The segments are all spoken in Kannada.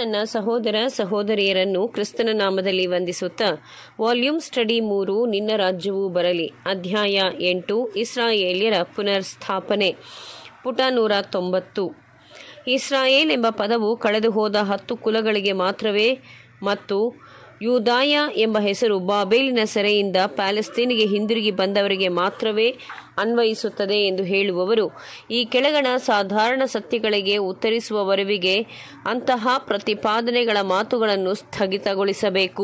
ನನ್ನ ಸಹೋದರ ಸಹೋದರಿಯರನ್ನು ಕ್ರಿಸ್ತನ ನಾಮದಲ್ಲಿ ವಂದಿಸುತ್ತಾ ವಾಲ್ಯೂಮ್ ಸ್ಟಡಿ ಮೂರು ನಿನ್ನ ರಾಜ್ಯವು ಬರಲಿ ಅಧ್ಯಾಯ ಎಂಟು ಇಸ್ರಾಯೇಲ್ಯರ ಪುನರ್ಸ್ಥಾಪನೆ ಪುಟ ನೂರ ತೊಂಬತ್ತು ಇಸ್ರಾಯೇಲ್ ಎಂಬ ಪದವು ಕಳೆದು ಹೋದ ಹತ್ತು ಕುಲಗಳಿಗೆ ಮಾತ್ರವೇ ಮತ್ತು ಯೂದಾಯ ಎಂಬ ಹೆಸರು ಬಾಬೇಲಿನ ಸೆರೆಯಿಂದ ಪ್ಯಾಲೆಸ್ತೀನಿಗೆ ಹಿಂದಿರುಗಿ ಬಂದವರಿಗೆ ಮಾತ್ರವೇ ಅನ್ವಯಿಸುತ್ತದೆ ಎಂದು ಹೇಳುವವರು ಈ ಕೆಳಗಣ ಸಾಧಾರಣ ಸತ್ಯಗಳಿಗೆ ಉತ್ತರಿಸುವವರೆವಿಗೆ ಅಂತಹ ಪ್ರತಿಪಾದನೆಗಳ ಮಾತುಗಳನ್ನು ಸ್ಥಗಿತಗೊಳಿಸಬೇಕು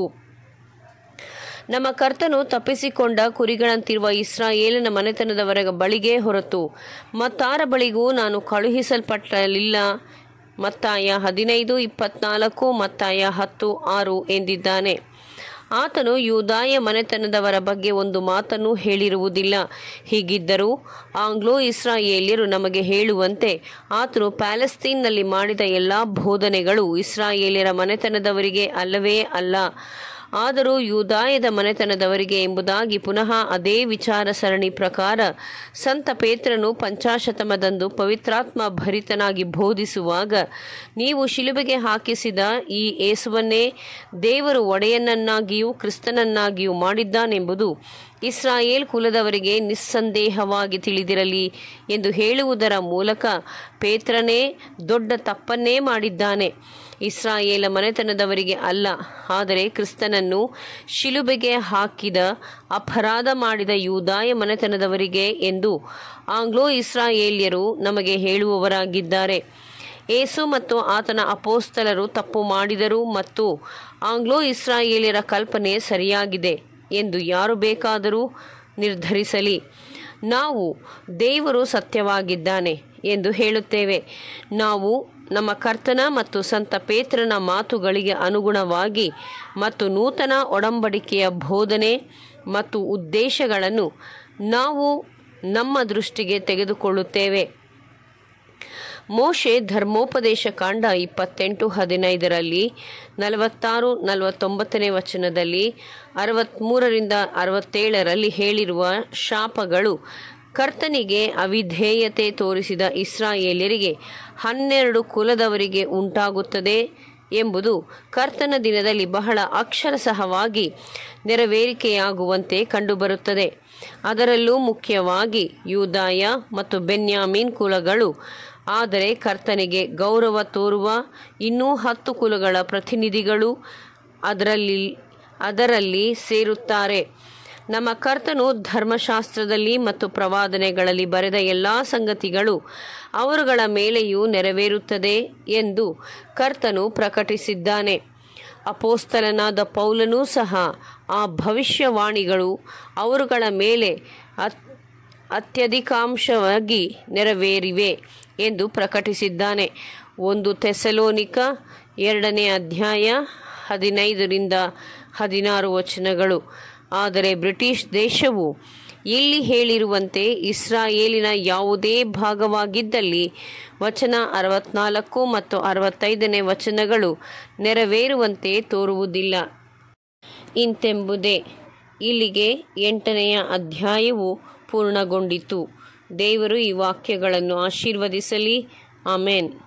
ನಮ್ಮ ಕರ್ತನು ತಪ್ಪಿಸಿಕೊಂಡ ಕುರಿಗಳಂತಿರುವ ಇಸ್ರಾಯೇಲಿನ ಮನೆತನದವರ ಬಳಿಗೆ ಹೊರತು ಮತ್ತಾರ ಬಳಿಗೂ ನಾನು ಕಳುಹಿಸಲ್ಪಟ್ಟಲಿಲ್ಲ ಮತ್ತಾಯ ಹದಿನೈದು ಇಪ್ಪತ್ನಾಲ್ಕು ಮತ್ತಾಯ ಹತ್ತು ಆರು ಎಂದಿದ್ದಾನೆ ಆತನು ಯೂದಾಯ ಮನೆತನದವರ ಬಗ್ಗೆ ಒಂದು ಮಾತನ್ನು ಹೇಳಿರುವುದಿಲ್ಲ ಹೀಗಿದ್ದರೂ ಆಂಗ್ಲೋ ಇಸ್ರಾಯೇಲ್ಯರು ನಮಗೆ ಹೇಳುವಂತೆ ಆತನು ಪ್ಯಾಲೆಸ್ತೀನ್ನಲ್ಲಿ ಮಾಡಿದ ಎಲ್ಲ ಬೋಧನೆಗಳು ಇಸ್ರಾಯೇಲ್ಯರ ಮನೆತನದವರಿಗೆ ಅಲ್ಲವೇ ಅಲ್ಲ ಆದರೂ ಯೂದಾಯದ ಮನೆತನದವರಿಗೆ ಎಂಬುದಾಗಿ ಪುನಃ ಅದೇ ವಿಚಾರ ಸರಣಿ ಪ್ರಕಾರ ಸಂತ ಪೇತ್ರನು ಪಂಚಾಶತಮದಂದು ಪವಿತ್ರಾತ್ಮ ಭರಿತನಾಗಿ ಬೋಧಿಸುವಾಗ ನೀವು ಶಿಲುಬೆಗೆ ಹಾಕಿಸಿದ ಈ ಏಸುವನ್ನೇ ದೇವರು ಒಡೆಯನನ್ನಾಗಿಯೂ ಕ್ರಿಸ್ತನನ್ನಾಗಿಯೂ ಮಾಡಿದ್ದಾನೆಂಬುದು ಇಸ್ರಾಯೇಲ್ ಕುಲದವರಿಗೆ ನಿಸ್ಸಂದೇಹವಾಗಿ ತಿಳಿದಿರಲಿ ಎಂದು ಹೇಳುವುದರ ಮೂಲಕ ಪೇತ್ರನೇ ದೊಡ್ಡ ತಪ್ಪನ್ನೇ ಮಾಡಿದ್ದಾನೆ ಇಸ್ರಾಯೇಲ ಮನೆತನದವರಿಗೆ ಅಲ್ಲ ಆದರೆ ಕ್ರಿಸ್ತನನ್ನು ಶಿಲುಬೆಗೆ ಹಾಕಿದ ಅಪರಾಧ ಮಾಡಿದ ಯೂದಾಯ ಮನೆತನದವರಿಗೆ ಎಂದು ಆಂಗ್ಲೋ ಇಸ್ರಾಯೇಲ್ಯರು ನಮಗೆ ಹೇಳುವವರಾಗಿದ್ದಾರೆ ಏಸು ಮತ್ತು ಆತನ ಅಪೋಸ್ತಲರು ತಪ್ಪು ಮಾಡಿದರು ಮತ್ತು ಆಂಗ್ಲೋ ಇಸ್ರಾಯೇಲ್ಯರ ಕಲ್ಪನೆ ಸರಿಯಾಗಿದೆ ಎಂದು ಯಾರು ಬೇಕಾದರೂ ನಿರ್ಧರಿಸಲಿ ನಾವು ದೇವರು ಸತ್ಯವಾಗಿದ್ದಾನೆ ಎಂದು ಹೇಳುತ್ತೇವೆ ನಾವು ನಮ್ಮ ಕರ್ತನ ಮತ್ತು ಸಂತ ಪೇತ್ರನ ಮಾತುಗಳಿಗೆ ಅನುಗುಣವಾಗಿ ಮತ್ತು ನೂತನ ಒಡಂಬಡಿಕೆಯ ಬೋಧನೆ ಮತ್ತು ಉದ್ದೇಶಗಳನ್ನು ನಾವು ನಮ್ಮ ದೃಷ್ಟಿಗೆ ತೆಗೆದುಕೊಳ್ಳುತ್ತೇವೆ ಮೋಶೆ ಧರ್ಮೋಪದೇಶ ಕಾಂಡ ಇಪ್ಪತ್ತೆಂಟು ಹದಿನೈದರಲ್ಲಿ ನಲವತ್ತಾರು ನಲವತ್ತೊಂಬತ್ತನೇ ವಚನದಲ್ಲಿ ಅರವತ್ತ್ಮೂರರಿಂದ ಅರವತ್ತೇಳರಲ್ಲಿ ಹೇಳಿರುವ ಶಾಪಗಳು ಕರ್ತನಿಗೆ ಅವಿಧೇಯತೆ ತೋರಿಸಿದ ಇಸ್ರಾಯೇಲ್ಯರಿಗೆ ಹನ್ನೆರಡು ಕುಲದವರಿಗೆ ಉಂಟಾಗುತ್ತದೆ ಎಂಬುದು ಕರ್ತನ ದಿನದಲ್ಲಿ ಬಹಳ ಅಕ್ಷರಸಹವಾಗಿ ನೆರವೇರಿಕೆಯಾಗುವಂತೆ ಕಂಡುಬರುತ್ತದೆ ಅದರಲ್ಲೂ ಮುಖ್ಯವಾಗಿ ಯೂದಾಯ ಮತ್ತು ಬೆನ್ಯಾಮೀನ್ ಕುಲಗಳು ಆದರೆ ಕರ್ತನಿಗೆ ಗೌರವ ತೋರುವ ಇನ್ನೂ ಹತ್ತು ಕುಲಗಳ ಪ್ರತಿನಿಧಿಗಳು ಅದರಲ್ಲಿ ಅದರಲ್ಲಿ ಸೇರುತ್ತಾರೆ ನಮ್ಮ ಕರ್ತನು ಧರ್ಮಶಾಸ್ತ್ರದಲ್ಲಿ ಮತ್ತು ಪ್ರವಾದನೆಗಳಲ್ಲಿ ಬರೆದ ಎಲ್ಲ ಸಂಗತಿಗಳು ಅವರುಗಳ ಮೇಲೆಯೂ ನೆರವೇರುತ್ತದೆ ಎಂದು ಕರ್ತನು ಪ್ರಕಟಿಸಿದ್ದಾನೆ ಅಪೋಸ್ತಲನಾದ ಪೌಲನೂ ಸಹ ಆ ಭವಿಷ್ಯವಾಣಿಗಳು ಅವರುಗಳ ಮೇಲೆ ಅತ್ ಅತ್ಯಧಿಕಾಂಶವಾಗಿ ನೆರವೇರಿವೆ ಎಂದು ಪ್ರಕಟಿಸಿದ್ದಾನೆ ಒಂದು ತೆಸಲೋನಿಕ ಎರಡನೇ ಅಧ್ಯಾಯ ಹದಿನೈದರಿಂದ ಹದಿನಾರು ವಚನಗಳು ಆದರೆ ಬ್ರಿಟಿಷ್ ದೇಶವು ಇಲ್ಲಿ ಹೇಳಿರುವಂತೆ ಇಸ್ರಾಯೇಲಿನ ಯಾವುದೇ ಭಾಗವಾಗಿದ್ದಲ್ಲಿ ವಚನ ಅರವತ್ನಾಲ್ಕು ಮತ್ತು ಅರವತ್ತೈದನೇ ವಚನಗಳು ನೆರವೇರುವಂತೆ ತೋರುವುದಿಲ್ಲ ಇಂತೆಂಬುದೇ ಇಲ್ಲಿಗೆ ಎಂಟನೆಯ ಅಧ್ಯಾಯವು ಪೂರ್ಣಗೊಂಡಿತು ದೇವರು ಈ ವಾಕ್ಯಗಳನ್ನು ಆಶೀರ್ವದಿಸಲಿ ಆಮೇನ್